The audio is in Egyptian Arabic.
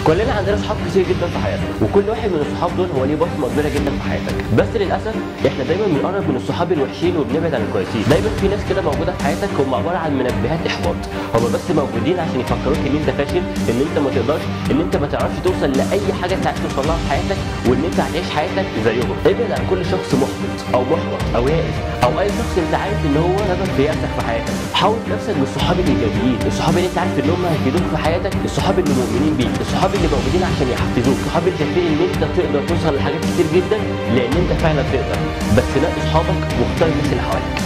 كلنا عندنا صحاب كتير جدا في حياتنا وكل واحد من الصحاب دول هو ليه بصمه كبيره جدا في حياتك بس للاسف احنا دايما بنقرب من الصحاب الوحشين وبنبعد عن الكويسين دايما في ناس كده موجوده في حياتك هم عباره عن منبهات احباط هم بس موجودين عشان يفكروك ان انت فاشل ان انت ما تقدرش ان انت ما تعرفش توصل لاي حاجه انت عايز توصل لها في حياتك وان انت هتعيش حياتك زيهم ابعد عن كل شخص محبط او محبط او يائس او اي شخص انت عارف ان هو سبب في يأسك في حياتك حاول نفسك بالصحاب الايجابيين الصحاب اللي انت عارف ان هم هيفيدوك في حياتك الصحاب اللي مؤمنين بيك الصحاب اللي موجودين عشان يحفزوك الصحاب اللي شايفين ان انت تقدر توصل لحاجات كتير جدا لان انت فعلا تقدر بس نقي صحابك واختار الناس اللي حواليك